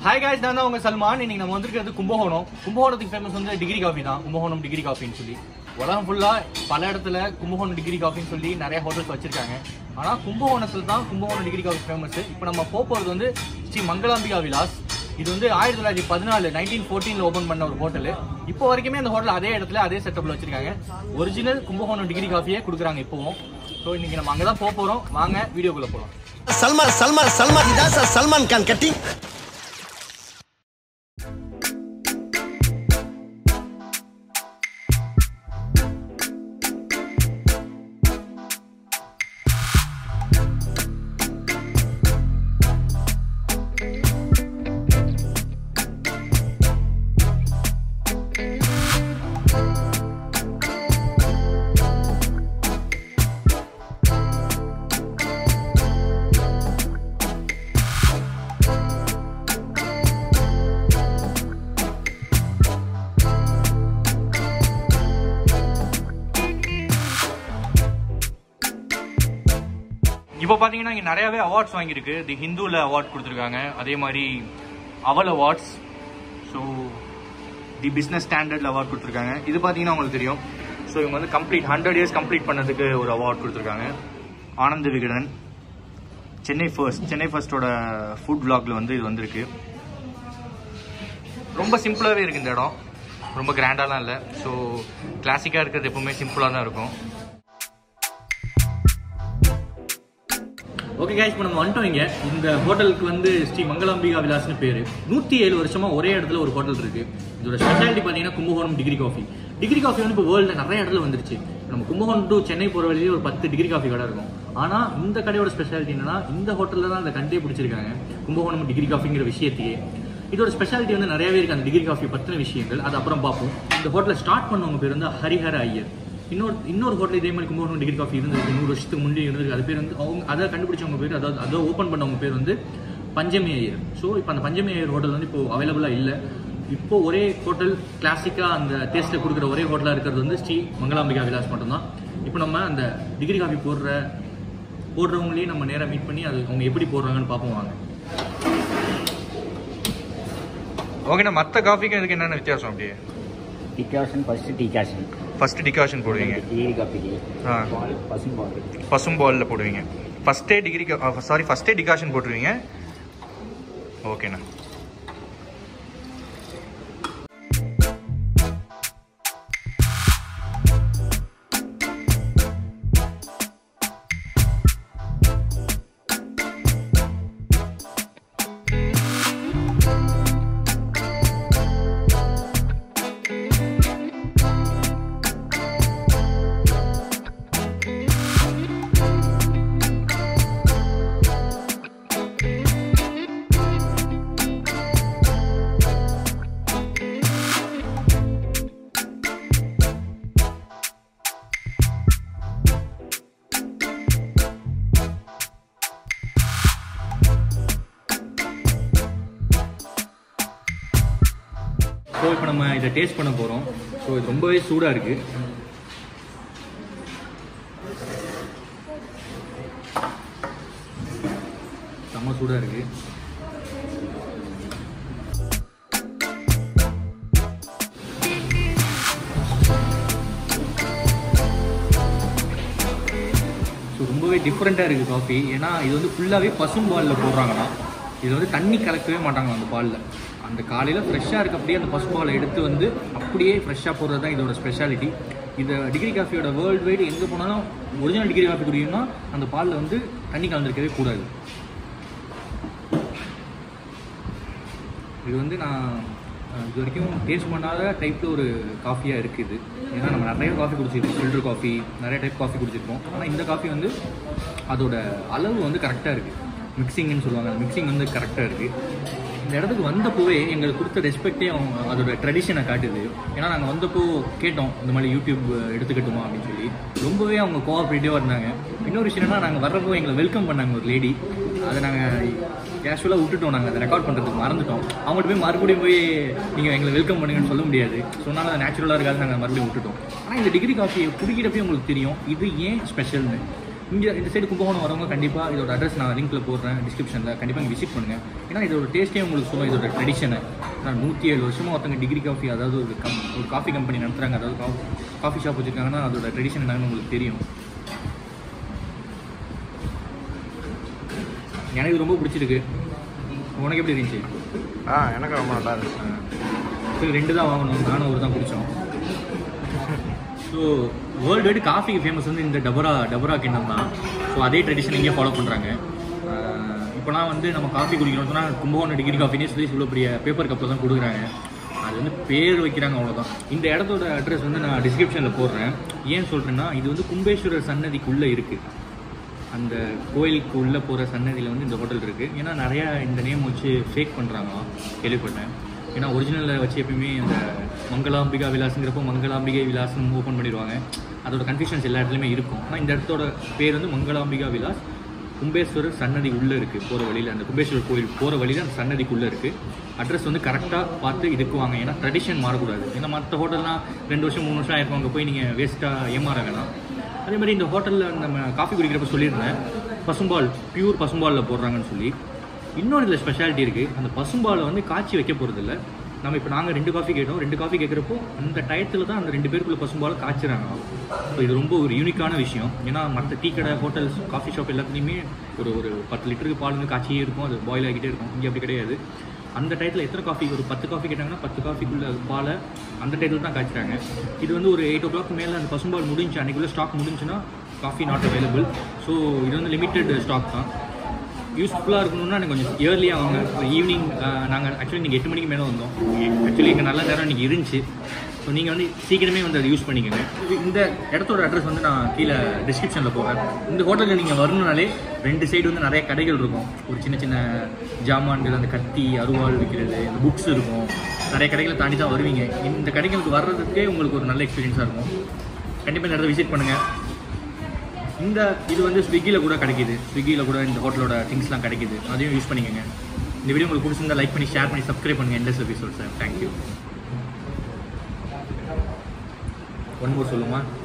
Hi guys நான் தான் உங்க சல்மான் இன்னைக்கு நம்ம வந்திருக்கிறது கும்பகோணம் கும்பகோணத்துக்கு ஃபேமஸ் வந்து டிகிரி காஃபி தான் கும்பகோணம் டிகிரி காஃபின்னு சொல்லி உலகம் ஃபுல்லா பல இடத்துல கும்பகோணம் டிகிரி காஃபின்னு சொல்லி நிறைய ஹோட்டல்ஸ் வச்சிருக்காங்க ஆனா கும்பகோணத்துல தான் கும்பகோணம் டிகிரி காஃபி ஃபேமஸ் இப்போ நம்ம போக போறது வந்து ஸ்ரீ மங்களாம்பிகா விலாஸ் இது வந்து ஆயிரத்தி தொள்ளாயிரத்தி பதினாலு நைன்டீன் ஃபோர்டீன்ல ஓபன் பண்ண ஒரு ஹோட்டல் இப்போ வரைக்குமே அந்த ஹோட்டல் அதே இடத்துல அதே செட்டப்ல வச்சிருக்காங்க ஒரிஜினல் கும்பகோணம் டிகிரி காஃபியே கொடுக்குறாங்க இப்போவும் ஸோ இன்னைக்கு நம்ம அங்கே தான் போக போறோம் வாங்க வீடியோக்குள்ள போகலாம் சல்மான் சல்மான் சல்மான் இதான் சார் சல்மான் கான் கட்டி இப்போ பார்த்தீங்கன்னா இங்கே நிறையவே அவார்ட்ஸ் வாங்கியிருக்கு தி ஹிந்துவில் அவார்ட் கொடுத்துருக்காங்க அதே மாதிரி அவல் அவார்ட்ஸ் ஸோ தி பிஸ்னஸ் ஸ்டாண்டர்டில் அவார்ட் கொடுத்துருக்காங்க இது பார்த்தீங்கன்னா உங்களுக்கு தெரியும் ஸோ இவங்க வந்து கம்ப்ளீட் ஹண்ட்ரட் இயர்ஸ் கம்ப்ளீட் பண்ணதுக்கு ஒரு அவார்ட் கொடுத்துருக்காங்க ஆனந்த விகடன் சென்னை ஃபர்ஸ்ட் சென்னை ஃபர்ஸ்டோட ஃபுட் vlogல வந்து இது வந்திருக்கு ரொம்ப சிம்பிளாகவே இருக்கு இந்த இடம் ரொம்ப கிராண்டாலாம் இல்லை ஸோ கிளாசிக்காக இருக்கிறது எப்பவுமே சிம்பிளாக தான் இருக்கும் ஓகே கைஸ் இப்போ நம்ம வந்துட்டோம் இங்க இந்த ஹோட்டலுக்கு வந்து ஸ்ரீ மங்களாம்பிகா விலாஸ்னு பேரு நூத்தி ஏழு வருஷமா ஒரே இடத்துல ஒரு ஹோட்டல் இருக்கு இதோட ஸ்பெஷாலிட்டி பாத்தீங்கன்னா Kumbakonam degree coffee degree coffee வந்து இப்போ வேர்ல்டு நிறைய இடத்துல வந்துருச்சு நம்ம கும்பகோணம் டு சென்னை போற வழியிலே ஒரு பத்து டிகிரி காஃபி கடை இருக்கும் ஆனா இந்த கடையோட ஸ்பெஷாலிட்டி என்னன்னா இந்த ஹோட்டல்ல தான் அந்த கண்டே பிடிச்சிருக்காங்க கும்பகோணம் டிகிரி காஃபிங்கிற விஷயத்தையே இதோட ஸ்பெஷாலிட்டி வந்து நிறையவே இருக்கு அந்த டிகிரி காஃபி பத்தின விஷயங்கள் அது அப்புறம் பார்ப்போம் இந்த ஹோட்டலை ஸ்டார்ட் பண்ணவங்க பேர் வந்து ஹரிஹர ஐயர் இன்னொரு இன்னொரு ஹோட்டல் இதே மாதிரி கும்பகோணம் டிகிரி காஃபி இருந்திருக்கு நூறு வருஷத்துக்கு முன்னாடி இருந்திருக்கு அது பேர் வந்து அவங்க அதை கண்டுபிடிச்சவங்க பேர் அதாவது அதை ஓப்பன் பண்ணவங்க பேர் வந்து பஞ்சமி ஐயர் ஸோ இப்போ அந்த பஞ்சமி ஐயர் ஹோட்டல் வந்து இப்போ அவைலபிளாக இல்லை இப்போ ஒரே ஹோட்டல் கிளாசிக்காக அந்த டேஸ்ட்டில் கொடுக்குற ஒரே ஹோட்டலாக இருக்கிறது வந்து ஸ்ரீ மங்களாம்பிகா விலாஸ் மட்டும்தான் இப்போ நம்ம அந்த டிகிரி காஃபி போடுற போடுறவங்களையும் நம்ம நேராக மீட் பண்ணி அது அவங்க எப்படி போடுறாங்கன்னு பார்ப்போம் வாங்க ஓகேண்ணா மற்ற காஃபிக்கும் இதுக்கு என்னென்ன வித்தியாசம் அப்படியே decoction first decoction first decoction போடுவீங்க டிகிரி காப்பிக்கு ஆ. பால் பசும் பால் பசும்பாலில் போடுவீங்க ஃபஸ்ட்டே டிகிரி சாரி ஃபஸ்ட்டே டிகாஷன் போட்டுருவீங்க ஓகேண்ணா ஸோ இப்போ நம்ம இதை டேஸ்ட் பண்ண போகிறோம் ஸோ இது ரொம்பவே சூடாக இருக்கு செம்ம சூடாக இருக்கு ஸோ ரொம்பவே டிஃப்ரெண்ட்டாக இருக்குது காஃபி ஏன்னா இது வந்து ஃபுல்லாகவே பசும்பாலில் போடுறாங்கன்னா இது வந்து தண்ணி கலக்கவே மாட்டாங்க அந்த பாலில் அந்த காலையில் ஃப்ரெஷ்ஷாக இருக்க அப்படியே அந்த பசும்பாலை எடுத்து வந்து அப்படியே ஃப்ரெஷ்ஷாக போடுறது தான் இதோட ஸ்பெஷாலிட்டி இந்த டிகிரி காஃபியோட வேர்ல்டு வைடு எங்கே போனாலும் ஒரிஜினல் டிகிரி காஃபி குடிக்கணும்னா அந்த பாலில் வந்து தண்ணி கலந்துருக்கவே கூடாது இது வந்து நான் அஹ், இது வரைக்கும் டேஸ்ட் பண்ணாத டைப்பில் ஒரு காஃபியாக இருக்குது ஏன்னா நம்ம நிறைய காஃபி குடிச்சிருக்கோம் ஃபில்டர் காஃபி நிறைய டைப் காஃபி குடிச்சிருக்கோம் ஆனால் இந்த காஃபி வந்து அதோட அளவு வந்து கரெக்டாக இருக்குது மிக்சிங்னு சொல்லுவாங்க அந்த மிக்சிங் வந்து கரெக்டாக இருக்குது இந்த இடத்துக்கு வந்தப்போவே எங்களுக்கு கொடுத்த ரெஸ்பெக்டே அவங்க அதோட ட்ரெடிஷனை காட்டுது ஏன்னா நாங்கள் வந்தப்போ கேட்டோம் இந்த மாதிரி யூடியூப் எடுத்துக்கட்டுமா அப்படின்னு சொல்லி ரொம்பவே அவங்க கோஆப்ரேட்டிவாக இருந்தாங்க இன்னொரு விஷயம் என்னன்னா நாங்கள் வர்றப்போ எங்களை வெல்கம் பண்ணாங்க ஒரு லேடி அதை நாங்கள் கேஷுவலாக விட்டுட்டோம் நாங்கள் அதை ரெக்கார்ட் பண்ணுறதுக்கு மறந்துட்டோம் அவங்கள்ட்ட போய் மறுபடியும் போய் நீங்கள் எங்களை வெல்கம் பண்ணுங்கன்னு சொல்ல முடியாது சொன்னாலும் அது நேச்சுரலாக இருக்காது நாங்கள் மறுபடியும் விட்டுட்டோம் ஆனால் இந்த டிகிரி காஃபியை குடிக்கிறப்பே உங்களுக்கு தெரியும் இது ஏன் ஸ்பெஷல்னு இங்கே இந்த சைடு கும்பகோணம் வரவங்க கண்டிப்பாக இதோட அட்ரஸ் நான் லிங்க்கில் போடுறேன் டிஸ்கிரிப்ஷனில் கண்டிப்பாக இங்கே விசிட் பண்ணுங்கள் ஏன்னா இதோட டேஸ்ட்டே உங்களுக்கு சொல்லும் இதோட ட்ரெடிஷனை நான் நூற்றி ஏழு வருஷமாக ஒருத்தங்க டிகிரி காஃபி அதாவது ஒரு கம் ஒரு காஃபி கம்பெனி நடத்துகிறாங்க அதாவது காஃபி காஃபி ஷாப் வச்சுருக்காங்கன்னா அதோட ட்ரெடிஷன் என்னன்னு உங்களுக்கு தெரியும் எனக்கு இது ரொம்ப பிடிச்சிருக்கு உனக்கு எப்படி இருந்துச்சு ஆ எனக்கு ரொம்ப நல்லா இருந்துச்சு சரி ரெண்டு தான் வாங்கணும் நானும் ஒரு தான் குடித்தோம் ஸோ வேர்ல்டு வைடு காஃபிக்கு ஃபேமஸ் வந்து இந்த டபரா டபரா கிண்ணம் தான் ஸோ அதே ட்ரெடிஷன் இங்கே ஃபாலோ பண்ணுறாங்க இப்போலாம் வந்து நம்ம காஃபி குடிக்கணும்னு சொன்னால் கும்பகோணம் டிகிரி காஃபினே சொல்லி இவ்வளோ பெரிய பேப்பர் கப்பில் தான் கொடுக்குறாங்க அது வந்து பேர் வைக்கிறாங்க அவ்வளோதான் இந்த இடத்தோட அட்ரஸ் வந்து நான் டிஸ்கிரிப்ஷனில் போடுறேன் ஏன் சொல்கிறேன்னா இது வந்து கும்பேஸ்வரர் சன்னதிக்குள்ளே இருக்குது அந்த கோயிலுக்கு உள்ளே போகிற சன்னதியில் வந்து இந்த ஹோட்டல் இருக்குது ஏன்னா நிறையா இந்த நேம் வச்சு ஃபேக் பண்ணுறாங்களாம் கேள்விப்பட்டேன் ஏன்னா ஒரிஜினலில் வச்சு எப்பயுமே இந்த மங்களாம்பிகா விலாஸுங்கிறப்போ மங்களாம்பிகை விலாஸ்னு ஓப்பன் பண்ணிடுவாங்க அதோட கன்ஃபியூஷன்ஸ் எல்லா இடத்துலையுமே இருக்கும் ஆனால் இந்த இடத்தோட பேர் வந்து மங்களாம்பிகா விலாஸ் கும்பேஸ்வரர் சன்னதி உள்ளே இருக்குது போகிற வழியில் அந்த கும்பேஸ்வரர் கோயில் போகிற வழியில் அந்த சன்னதிக்குள்ளே இருக்குது அட்ரஸ் வந்து கரெக்டாக பார்த்து இதுக்கு வாங்க ஏன்னா ட்ரெடிஷன் மாறக்கூடாது ஏன்னா மற்ற ஹோட்டல்லாம் ரெண்டு வருஷம் மூணு வருஷம் ஆயிருக்கும் அங்கே போய் நீங்கள் வேஸ்ட்டாக ஏமாற வேணாம் அதே மாதிரி இந்த ஹோட்டலில் நம்ம காஃபி குடிக்கிறப்ப சொல்லியிருந்தேன் பசும்பால் பியூர் பசும்பாலில் போடுறாங்கன்னு சொல்லி இன்னொரு இதில் ஸ்பெஷாலிட்டி இருக்குது அந்த பசும்பாலை வந்து காய்ச்சி வைக்க போகிறதில்ல நம்ம இப்போ நாங்கள் ரெண்டு காஃபி கேட்டோம் ரெண்டு காஃபி கேட்குறப்போ அந்த டயத்தில் தான் அந்த ரெண்டு பேருக்குள்ள பசும்பாலை காய்ச்சுறாங்க ஸோ இது ரொம்ப ஒரு யூனிக்கான விஷயம் ஏன்னா மற்ற டீ கடை ஹோட்டல்ஸ் காஃபி ஷாப் எல்லாத்துலேயுமே ஒரு ஒரு பத்து லிட்டருக்கு பால் வந்து காய்ச்சியே இருக்கும் அது பாயில் ஆகிட்டே இருக்கும் இங்கே அப்படி கிடையாது அந்த டயத்தில் எத்தனை காஃபி ஒரு பத்து காஃபி கேட்டாங்கன்னா பத்து காஃபிக்குள்ள பாலை அந்த டயத்தில் தான் காய்ச்சுறாங்க இது வந்து ஒரு எயிட் ஓ கிளாக் மேலே அந்த பசும்பால் முடிஞ்சு அன்றைக்குள்ள ஸ்டாக் முடிஞ்சுன்னா காஃபி நாட் அவைலபிள் ஸோ இது வந்து லிமிட்டெட் ஸ்டாக் தான் யூஸ்ஃபுல்லாக இருக்கணும்னா எனக்கு கொஞ்சம் இயர்லியாக வாங்க ஈவினிங் நாங்கள் ஆக்சுவலி நீங்கள் எட்டு மணிக்கு மேலே வந்தோம் ஆக்சுவலி எங்கள் நல்ல நேரம் இன்றைக்கி இருந்துச்சு ஸோ நீங்கள் வந்து சீக்கிரமே வந்து அதை யூஸ் பண்ணிக்கோங்க இது இந்த இடத்தோட அட்ரஸ் வந்து நான் கீழே டிஸ்கிரிப்ஷனில் போகிறேன் இந்த ஹோட்டலுக்கு நீங்கள் வரணுனாலே ரெண்டு சைடு வந்து நிறைய கடைகள் இருக்கும் ஒரு சின்ன சின்ன ஜாமான்கள் அந்த கத்தி அருவாள் விற்கிறது இந்த புக்ஸ் இருக்கும் நிறைய கடைகளை தாண்டி தான் வருவீங்க இந்த கடைகளுக்கு வர்றதுக்கே உங்களுக்கு ஒரு நல்ல எக்ஸ்பீரியன்ஸாக இருக்கும் கண்டிப்பாக இந்த இடத்த விசிட் பண்ணுங்கள் இந்த இது வந்து ஸ்விக்கியில் கூட கிடைக்குது ஸ்விக்கியில் கூட இந்த ஹோட்டலோட திங்ஸ்லாம் கிடைக்குது அதையும் யூஸ் பண்ணிக்கோங்க இந்த வீடியோ உங்களுக்கு பிடிச்சிருந்தா லைக் பண்ணி ஷேர் பண்ணி சப்ஸ்கிரைப் பண்ணுங்கள் எந்த episode sir thank you one more சொல்லுமா